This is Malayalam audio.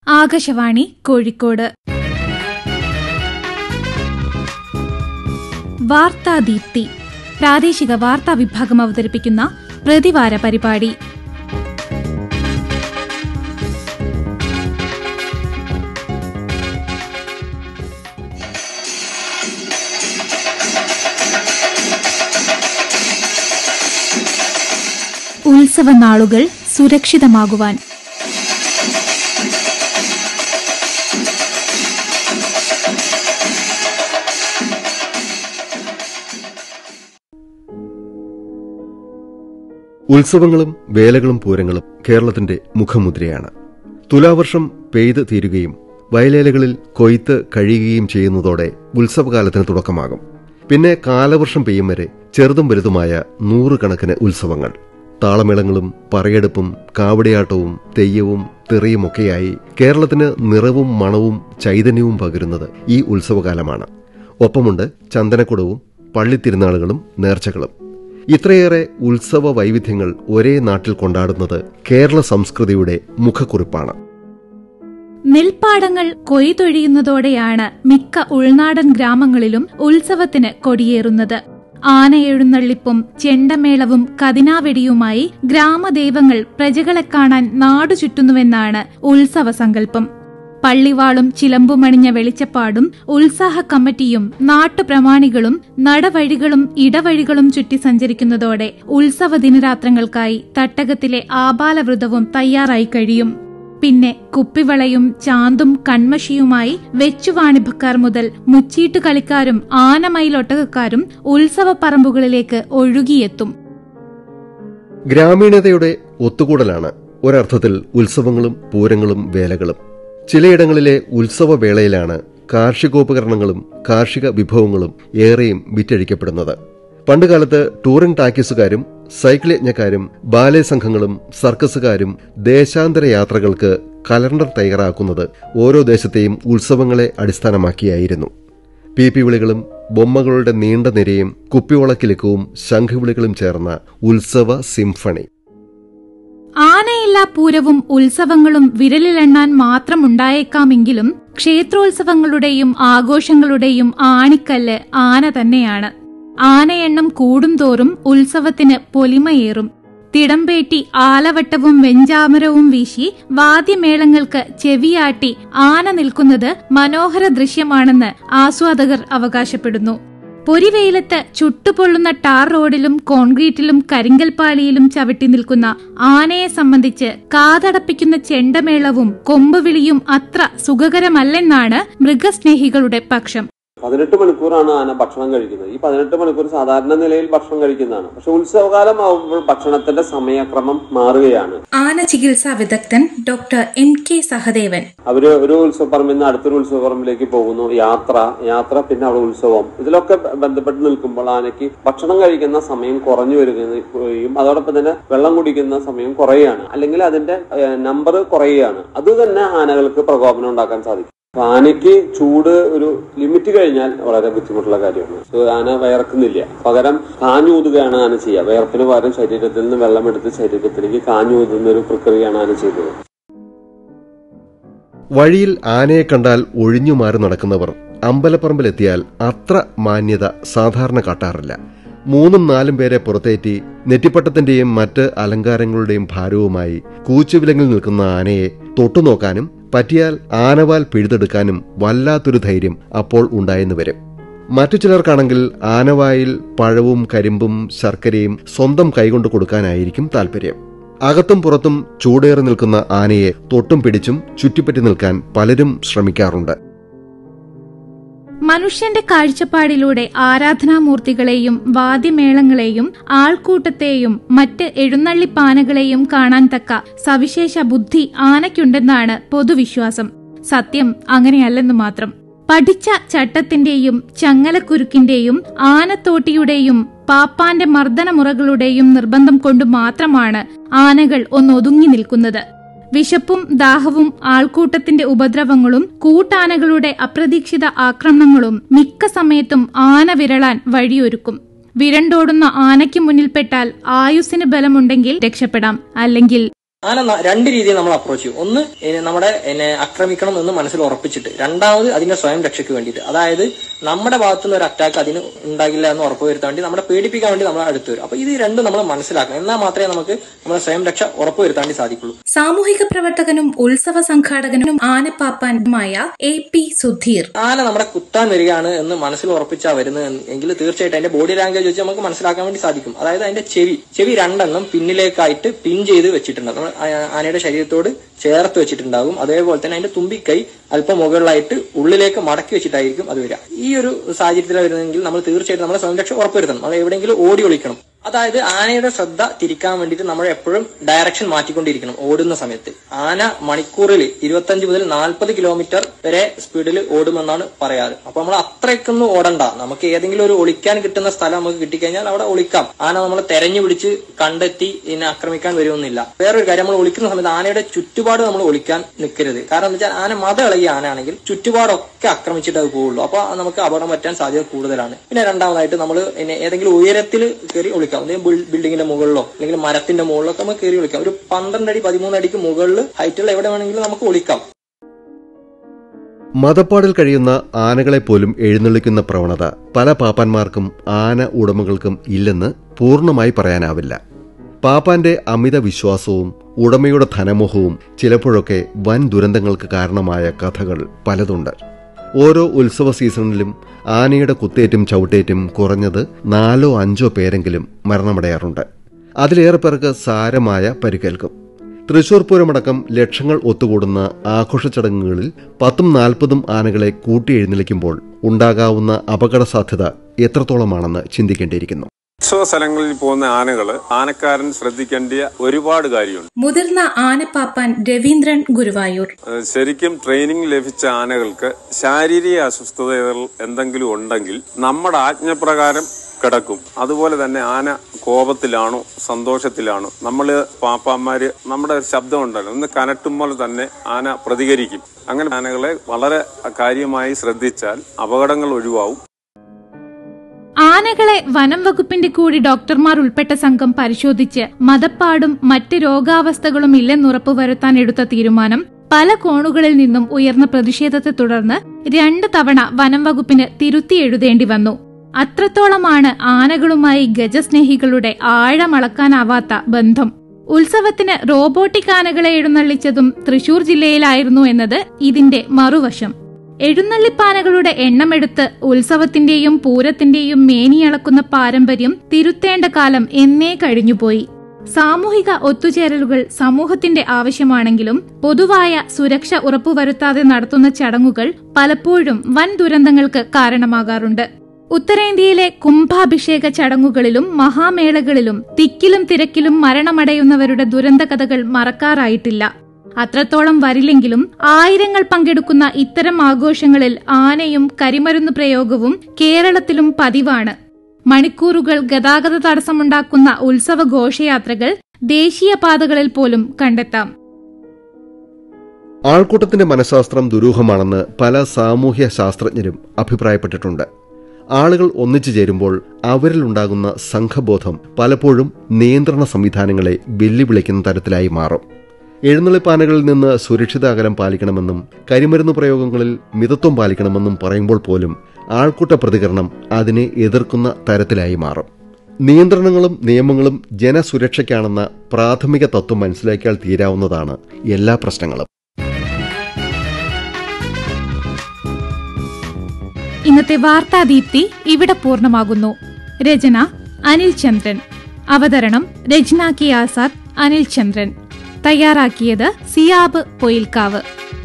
ആകാശവാണി കോഴിക്കോട് വാർത്താദീപ്തി പ്രാദേശിക വാർത്താ വിഭാഗം അവതരിപ്പിക്കുന്ന പ്രതിവാര പരിപാടി ഉത്സവ നാളുകൾ സുരക്ഷിതമാകുവാൻ ഉത്സവങ്ങളും വേലകളും പൂരങ്ങളും കേരളത്തിന്റെ മുഖമുദ്രയാണ് തുലാവർഷം പെയ്ത് തീരുകയും വയലേലകളിൽ കൊയ്ത്ത് കഴിയുകയും ചെയ്യുന്നതോടെ ഉത്സവകാലത്തിന് തുടക്കമാകും പിന്നെ കാലവർഷം പെയ്യും വരെ ചെറുതും വലുതുമായ നൂറുകണക്കിന് ഉത്സവങ്ങൾ താളമേളങ്ങളും പറയെടുപ്പും കാവടിയാട്ടവും തെയ്യവും തെറിയുമൊക്കെയായി കേരളത്തിന് നിറവും മണവും ചൈതന്യവും പകരുന്നത് ഈ ഉത്സവകാലമാണ് ഒപ്പമുണ്ട് ചന്ദനക്കുടവും പള്ളിത്തിരുനാളുകളും നേർച്ചകളും ഇത്രയേറെ ഉത്സവ വൈവിധ്യങ്ങൾ ഒരേ നാട്ടിൽ കൊണ്ടാടുന്നത് കേരള സംസ്കൃതിയുടെ മുഖക്കുറിപ്പാണ് നെൽപ്പാടങ്ങൾ കൊയ്തൊഴിയുന്നതോടെയാണ് മിക്ക ഉൾനാടൻ ഗ്രാമങ്ങളിലും ഉത്സവത്തിന് കൊടിയേറുന്നത് ആനയെഴുന്നള്ളിപ്പും ചെണ്ടമേളവും കതിനാവെടിയുമായി ഗ്രാമദൈവങ്ങൾ പ്രജകളെ കാണാൻ നാടു ചുറ്റുന്നുവെന്നാണ് ഉത്സവ സങ്കല്പം പള്ളിവാളും ചിലമ്പുമണിഞ്ഞ വെളിച്ചപ്പാടും ഉത്സാഹ കമ്മിറ്റിയും നാട്ടുപ്രമാണികളും നടവഴികളും ഇടവഴികളും ചുറ്റി സഞ്ചരിക്കുന്നതോടെ ഉത്സവ ദിനരാത്രങ്ങൾക്കായി തട്ടകത്തിലെ ആബാലവൃതവും തയ്യാറായി കഴിയും പിന്നെ കുപ്പിവളയും ചാന്തും കൺമഷിയുമായി വെച്ചുവാണിഭക്കാർ മുതൽ മുച്ചീട്ട് കളിക്കാരും ആനമയിലൊട്ടകക്കാരും ഉത്സവ പറമ്പുകളിലേക്ക് ഒഴുകിയെത്തും ഗ്രാമീണതയുടെ ഒത്തുകൂടലാണ് ഒരർത്ഥത്തിൽ ഉത്സവങ്ങളും പൂരങ്ങളും വേലകളും ചിലയിടങ്ങളിലെ ഉത്സവവേളയിലാണ് കാർഷികോപകരണങ്ങളും കാർഷിക വിഭവങ്ങളും ഏറെയും വിറ്റഴിക്കപ്പെടുന്നത് പണ്ടുകാലത്ത് ടൂറിംഗ് ടാക്കീസുകാരും സൈക്കിൾ യജ്ഞക്കാരും ബാലെ സംഘങ്ങളും സർക്കസുകാരും ദേശാന്തര യാത്രകൾക്ക് കലണ്ടർ തയ്യാറാക്കുന്നത് ഓരോ ദേശത്തെയും ഉത്സവങ്ങളെ അടിസ്ഥാനമാക്കിയായിരുന്നു പി പി വിളികളും ബൊമ്മകളുടെ നീണ്ട നിരയും കുപ്പിവളക്കിലുക്കവും ശംഖുവിളികളും ചേർന്ന ഉത്സവ സിംഫണി ആനയില്ലാ പൂരവും ഉത്സവങ്ങളും വിരലിലെണ്ണാൻ മാത്രം ഉണ്ടായേക്കാമെങ്കിലും ക്ഷേത്രോത്സവങ്ങളുടെയും ആഘോഷങ്ങളുടെയും ആണിക്കല്ല് ആന തന്നെയാണ് ആനയെണ്ണം കൂടുംതോറും ഉത്സവത്തിന് പൊലിമയേറും തിടമ്പേറ്റി ആലവട്ടവും വെഞ്ചാമരവും വീശി വാദ്യമേളങ്ങൾക്ക് ചെവിയാട്ടി ആന നിൽക്കുന്നത് മനോഹര ദൃശ്യമാണെന്ന് ആസ്വാദകർ അവകാശപ്പെടുന്നു പൊരിവെയിലത്ത് ചുട്ടുപൊള്ളുന്ന ടാർ റോഡിലും കോൺക്രീറ്റിലും കരിങ്കൽപ്പാളിയിലും ചവിട്ടി നിൽക്കുന്ന ആനയെ സംബന്ധിച്ച് കാതടപ്പിക്കുന്ന ചെണ്ടമേളവും കൊമ്പുവിളിയും അത്ര സുഖകരമല്ലെന്നാണ് മൃഗസ്നേഹികളുടെ പക്ഷം പതിനെട്ട് മണിക്കൂറാണ് ആന ഭക്ഷണം കഴിക്കുന്നത് ഈ പതിനെട്ട് മണിക്കൂർ സാധാരണ നിലയിൽ ഭക്ഷണം കഴിക്കുന്നതാണ് പക്ഷെ ഉത്സവകാലം ആവുമ്പോൾ ഭക്ഷണത്തിന്റെ സമയക്രമം മാറുകയാണ് ആന ചികിത്സാ വിദഗ്ധൻ ഡോക്ടർ എം കെ സഹദേവൻ അവര് ഒരു ഉത്സവപ്പറമ്പിൽ നിന്ന് അടുത്തൊരു ഉത്സവപ്പറമ്പിലേക്ക് പോകുന്നു യാത്ര യാത്ര പിന്നെ അവിടെ ഉത്സവം ഇതിലൊക്കെ ബന്ധപ്പെട്ട് നിൽക്കുമ്പോൾ ആനയ്ക്ക് ഭക്ഷണം കഴിക്കുന്ന സമയം കുറഞ്ഞു വരികയും അതോടൊപ്പം തന്നെ വെള്ളം കുടിക്കുന്ന സമയം കുറയുകയാണ് അല്ലെങ്കിൽ അതിന്റെ നമ്പർ കുറയുകയാണ് അത് തന്നെ ആനകൾക്ക് പ്രകോപനം ഉണ്ടാക്കാൻ സാധിക്കും അപ്പൊ ആനയ്ക്ക് ചൂട് ഒരു ലിമിറ്റ് കഴിഞ്ഞാൽ വളരെ ബുദ്ധിമുട്ടുള്ള കാര്യമാണ് So, ആന വയർക്കുന്നില്ല പകരം കാഞ്ഞൂതുകയാണ് ആന ചെയ്യുക വയർപ്പിന് പകരം ശരീരത്തിൽ നിന്ന് വെള്ളമെടുത്ത് ശരീരത്തിലേക്ക് കാഞ്ഞൂതുന്ന ഒരു പ്രക്രിയയാണ് ആന ചെയ്തത് വഴിയിൽ ആനയെ കണ്ടാൽ ഒഴിഞ്ഞു മാറി നടക്കുന്നവർ അമ്പലപ്പറമ്പിലെത്തിയാൽ അത്ര മാന്യത സാധാരണ കാട്ടാറില്ല മൂന്നും നാലും പേരെ പുറത്തേറ്റി നെറ്റിപ്പട്ടത്തിന്റെയും മറ്റ് അലങ്കാരങ്ങളുടെയും ഭാരവുമായി കൂച്ചുവിലങ്ങിൽ നിൽക്കുന്ന ആനയെ തൊട്ടുനോക്കാനും പറ്റിയാൽ ആനവാൽ പിഴുതെടുക്കാനും വല്ലാത്തൊരു ധൈര്യം അപ്പോൾ ഉണ്ടായെന്ന് വരും മറ്റു ചിലർക്കാണെങ്കിൽ ആനവായിൽ പഴവും കരിമ്പും ശർക്കരയും സ്വന്തം കൈകൊണ്ട് കൊടുക്കാനായിരിക്കും താല്പര്യം അകത്തും പുറത്തും ചൂടേറി നിൽക്കുന്ന ആനയെ തൊട്ടും പിടിച്ചും ചുറ്റിപ്പറ്റി നിൽക്കാൻ പലരും ശ്രമിക്കാറുണ്ട് മനുഷ്യന്റെ കാഴ്ചപ്പാടിലൂടെ ആരാധനാമൂർത്തികളെയും വാദ്യമേളങ്ങളെയും ആൾക്കൂട്ടത്തെയും മറ്റ് എഴുന്നള്ളിപ്പാനകളെയും കാണാൻ തക്ക സവിശേഷ ബുദ്ധി ആനയ്ക്കുണ്ടെന്നാണ് പൊതുവിശ്വാസം സത്യം അങ്ങനെയല്ലെന്ന് മാത്രം പഠിച്ച ചട്ടത്തിന്റെയും ചങ്ങലക്കുരുക്കിന്റെയും ആനത്തോട്ടിയുടെയും പാപ്പാന്റെ മർദ്ദനമുറകളുടെയും നിർബന്ധം കൊണ്ട് മാത്രമാണ് ആനകൾ ഒന്നൊതുങ്ങി നിൽക്കുന്നത് വിശപ്പും ദാഹവും ആൾക്കൂട്ടത്തിന്റെ ഉപദ്രവങ്ങളും കൂട്ടാനകളുടെ അപ്രതീക്ഷിത ആക്രമണങ്ങളും മിക്ക സമയത്തും ആന വിരളാൻ വഴിയൊരുക്കും വിരണ്ടോടുന്ന ആനയ്ക്ക് മുന്നിൽപ്പെട്ടാൽ ആയുസ്സിന് ബലമുണ്ടെങ്കിൽ രക്ഷപ്പെടാം അല്ലെങ്കിൽ ആന ന- രണ്ട് രീതിയിൽ നമ്മൾ അപ്രോച്ച് ചെയ്യും ഒന്ന് ഇനി നമ്മുടെ എന്നെ ആക്രമിക്കണം എന്ന് മനസ്സിൽ ഉറപ്പിച്ചിട്ട് രണ്ടാമത് അതിന്റെ സ്വയം രക്ഷയ്ക്ക് വേണ്ടിയിട്ട് അതായത് നമ്മുടെ ഭാഗത്തുനിന്ന് ഒരു അറ്റാക്ക് അതിന് ഉണ്ടാകില്ല എന്ന് ഉറപ്പുവരുത്താൻ വേണ്ടി നമ്മളെ പേടിപ്പിക്കാൻ വേണ്ടി നമ്മൾ അടുത്ത് വരും അപ്പൊ ഇത് രണ്ടും നമ്മൾ മനസ്സിലാക്കണം എന്നാൽ മാത്രമേ നമുക്ക് നമ്മുടെ സ്വയം രക്ഷ ഉറപ്പുവരുത്താൻ വേണ്ടി സാധിക്കുള്ളൂ സാമൂഹിക പ്രവർത്തകനും ഉത്സവ സംഘാടകനും ആനപ്പാപ്പാനുമായ എ പി സുധീർ ആന നമ്മുടെ കുത്താൻ വരികയാണ് എന്ന് മനസ്സിൽ ഉറപ്പിച്ചാ വരുന്നത് എങ്കിൽ തീർച്ചയായിട്ടും അതിന്റെ ബോഡി ലാംഗ്വേജ് വെച്ച് നമുക്ക് മനസ്സിലാക്കാൻ വേണ്ടി സാധിക്കും അതായത് അതിന്റെ ചെവി ചെവി രണ്ടെണ്ണം പിന്നിലേക്കായിട്ട് പിൻ ചെയ്ത് വെച്ചിട്ടുണ്ടാകും നമ്മൾ ആ- ആനയുടെ ശരീരത്തോട് ചേർത്ത് വെച്ചിട്ടുണ്ടാകും അതേപോലെ തന്നെ അതിന്റെ തുമ്പിക്കൈ അല്പം മുകളിലായിട്ട് ഉള്ളിലേക്ക് മടക്കി വെച്ചിട്ടായിരിക്കും അത് വരിക ഈ ഒരു സാഹചര്യത്തിലാണ് വരുന്നതെങ്കിൽ നമ്മൾ തീർച്ചയായിട്ടും നമ്മുടെ സംരക്ഷ ഉറപ്പുവരുത്തണം നമ്മൾ എവിടെയെങ്കിലും ഓടി ഒളിക്കണം അതായത് ആനയുടെ ശ്രദ്ധ തിരിക്കാൻ വേണ്ടിയിട്ട് നമ്മൾ എപ്പോഴും ഡയറക്ഷൻ മാറ്റിക്കൊണ്ടിരിക്കണം ഓടുന്ന സമയത്ത് ആന മണിക്കൂറിൽ ഇരുപത്തഞ്ച് മുതൽ നാൽപ്പത് കിലോമീറ്റർ വരെ സ്പീഡിൽ ഓടുമെന്നാണ് പറയാറ് അപ്പൊ നമ്മൾ അത്രയ്ക്കൊന്നും ഓടണ്ട നമുക്ക് ഏതെങ്കിലും ഒരു ഒളിക്കാൻ കിട്ടുന്ന സ്ഥലം നമുക്ക് കിട്ടിക്കഴിഞ്ഞാൽ അവിടെ ഒളിക്കാം ആന നമ്മളെ തെരഞ്ഞു പിടിച്ച് കണ്ടെത്തി ഇതിനെ ആക്രമിക്കാൻ വരുമൊന്നുമില്ല വേറൊരു കാര്യം നമ്മൾ ഒളിക്കുന്ന സമയത്ത് ആനയുടെ ചുറ്റുപാട് നമ്മൾ ഒളിക്കാൻ നിൽക്കരുത് കാരണം എന്താ വെച്ചാൽ ആന മത ഇളകിയ ആനയാണെങ്കിൽ ചുറ്റുപാടൊക്കെ ആക്രമിച്ചിട്ട് അത് പോവുള്ളൂ അപ്പൊ നമുക്ക് അപകടം പറ്റാൻ സാധ്യത കൂടുതലാണ് പിന്നെ രണ്ടാമതായിട്ട് നമ്മൾ ഏതെങ്കിലും ഉയരത്തിൽ കയറി ഒളിക്കാം എന്തെങ്കിലും ബിൽ- ബിൽഡിങ്ങിന്റെ മുകളിലോ അല്ലെങ്കിൽ മരത്തിന്റെ മുകളിലോ ഒക്കെ നമുക്ക് കയറി ഒളിക്കാം ഒരു പന്ത്രണ്ട് അടി പതിമൂന്ന് അടിക്ക് മുകളിൽ ഹൈറ്റുള്ള എവിടെ വേണമെങ്കിലും നമുക്ക് ഒളിക്കാം മതപ്പാടിൽ കഴിയുന്ന ആനകളെ പോലും എഴുന്നള്ളിക്കുന്ന പ്രവണത പല പാപ്പാന്മാർക്കും ആന ഉടമകൾക്കും ഇല്ലെന്ന് പൂർണ്ണമായി പറയാനാവില്ല പാപ്പാന്റെ അമിത വിശ്വാസവും ഉടമയുടെ ധനമോഹവും ചിലപ്പോഴൊക്കെ വൻ ദുരന്തങ്ങൾക്ക് കാരണമായ കഥകൾ പലതുണ്ട് ഓരോ ഉത്സവ സീസണിലും ആനയുടെ കുത്തേറ്റും ചവിട്ടേറ്റും കുറഞ്ഞത് നാലോ അഞ്ചോ പേരെങ്കിലും മരണമടയാറുണ്ട് അതിലേറെ പേർക്ക് സാരമായ പരിക്കേൽക്കും തൃശൂർ പൂരമടക്കം ലക്ഷങ്ങൾ ഒത്തുകൂടുന്ന ആഘോഷ ചടങ്ങുകളിൽ പത്തും നാൽപ്പതും ആനകളെ കൂട്ടിയെഴുന്നള്ളിക്കുമ്പോൾ ഉണ്ടാകാവുന്ന അപകട സാധ്യത എത്രത്തോളമാണെന്ന് ചിന്തിക്കേണ്ടിയിരിക്കുന്നു ഉത്സവ സ്ഥലങ്ങളിൽ പോകുന്ന ആനകള് ആനക്കാരൻ ശ്രദ്ധിക്കേണ്ട ഒരുപാട് കാര്യമുണ്ട് മുതിർന്ന ആനപ്പാപ്പാൻ രവീന്ദ്രൻ ഗുരുവായൂർ ഏഹ് ശരിക്കും ട്രെയിനിങ് ലഭിച്ച ആനകൾക്ക് ശാരീരിക അസ്വസ്ഥതകൾ എന്തെങ്കിലും ഉണ്ടെങ്കിൽ നമ്മുടെ ആജ്ഞപ്രകാരം കിടക്കും അതുപോലെ തന്നെ ആന കോപത്തിലാണോ സന്തോഷത്തിലാണോ നമ്മള് പാപ്പാന്മാര് നമ്മുടെ ഒരു ശബ്ദം ഉണ്ടല്ലോ ഒന്ന് കനട്ടുമ്പോൾ തന്നെ ആന പ്രതികരിക്കും അങ്ങനെ ആനകളെ വളരെ കാര്യമായി ശ്രദ്ധിച്ചാൽ അപകടങ്ങൾ ഒഴിവാവും ആനകളെ വനം വകുപ്പിന്റെ കൂടി ഡോക്ടർമാർ ഉൾപ്പെട്ട സംഘം പരിശോധിച്ച് മതപ്പാടും മറ്റ് രോഗാവസ്ഥകളും ഇല്ലെന്നുറപ്പുവരുത്താൻ എടുത്ത തീരുമാനം പല കോണുകളിൽ നിന്നും ഉയർന്ന പ്രതിഷേധത്തെ തുടർന്ന് രണ്ട് തവണ വനം വകുപ്പിന് തിരുത്തി എഴുതേണ്ടി വന്നു അത്രത്തോളമാണ് ആനകളുമായി ഗജസ്നേഹികളുടെ ആഴമളക്കാനാവാത്ത ബന്ധം ഉത്സവത്തിന് റോബോട്ടിക് ആനകളെ എഴുന്നള്ളിച്ചതും തൃശൂർ ജില്ലയിലായിരുന്നു എന്നത് ഇതിന്റെ മറുവശം എഴുന്നള്ളിപ്പാനകളുടെ എണ്ണമെടുത്ത് ഉത്സവത്തിന്റെയും പൂരത്തിന്റെയും മേനിയളക്കുന്ന പാരമ്പര്യം തിരുത്തേണ്ട കാലം എന്നേ കഴിഞ്ഞുപോയി സാമൂഹിക ഒത്തുചേരലുകൾ സമൂഹത്തിന്റെ ആവശ്യമാണെങ്കിലും പൊതുവായ സുരക്ഷ ഉറപ്പുവരുത്താതെ നടത്തുന്ന ചടങ്ങുകൾ പലപ്പോഴും വൻ ദുരന്തങ്ങൾക്ക് കാരണമാകാറുണ്ട് ഉത്തരേന്ത്യയിലെ കുംഭാഭിഷേക ചടങ്ങുകളിലും മഹാമേളകളിലും തിക്കിലും തിരക്കിലും മരണമടയുന്നവരുടെ ദുരന്ത കഥകൾ മറക്കാറായിട്ടില്ല അത്രത്തോളം വരില്ലെങ്കിലും ആയിരങ്ങൾ പങ്കെടുക്കുന്ന ഇത്തരം ആഘോഷങ്ങളിൽ ആനയും കരിമരുന്ന് പ്രയോഗവും കേരളത്തിലും പതിവാണ് മണിക്കൂറുകൾ ഗതാഗത തടസ്സമുണ്ടാക്കുന്ന ഉത്സവ ഘോഷയാത്രകൾ ദേശീയപാതകളിൽ പോലും കണ്ടെത്താം ആൾക്കൂട്ടത്തിന്റെ മനഃശാസ്ത്രം ദുരൂഹമാണെന്ന് പല സാമൂഹ്യ ശാസ്ത്രജ്ഞരും അഭിപ്രായപ്പെട്ടിട്ടുണ്ട് ആളുകൾ ഒന്നിച്ചു ചേരുമ്പോൾ അവരിലുണ്ടാകുന്ന സംഘബോധം പലപ്പോഴും നിയന്ത്രണ സംവിധാനങ്ങളെ വെല്ലുവിളിക്കുന്ന തരത്തിലായി മാറും എഴുന്നള്ളിപ്പാനകളിൽ നിന്ന് സുരക്ഷിത അകലം പാലിക്കണമെന്നും കരിമരുന്ന് പ്രയോഗങ്ങളിൽ മിതത്വം പാലിക്കണമെന്നും പറയുമ്പോൾ പോലും ആൾക്കൂട്ട പ്രതികരണം അതിനെ എതിർക്കുന്ന തരത്തിലായി മാറും നിയന്ത്രണങ്ങളും നിയമങ്ങളും ജനസുരക്ഷയ്ക്കാണെന്ന പ്രാഥമിക തത്വം മനസ്സിലാക്കിയാൽ തീരാവുന്നതാണ് എല്ലാ പ്രശ്നങ്ങളും ഇന്നത്തെ വാർത്താദീപ്തി ഇവിടെ പൂർണ്ണമാകുന്നു രചന അനിൽ ചന്ദ്രൻ അവതരണം രജ്ന കെ ആസാദ് അനിൽ ചന്ദ്രൻ തയ്യാറാക്കിയത് സിയാബ് പൊയിൽക്കാവ്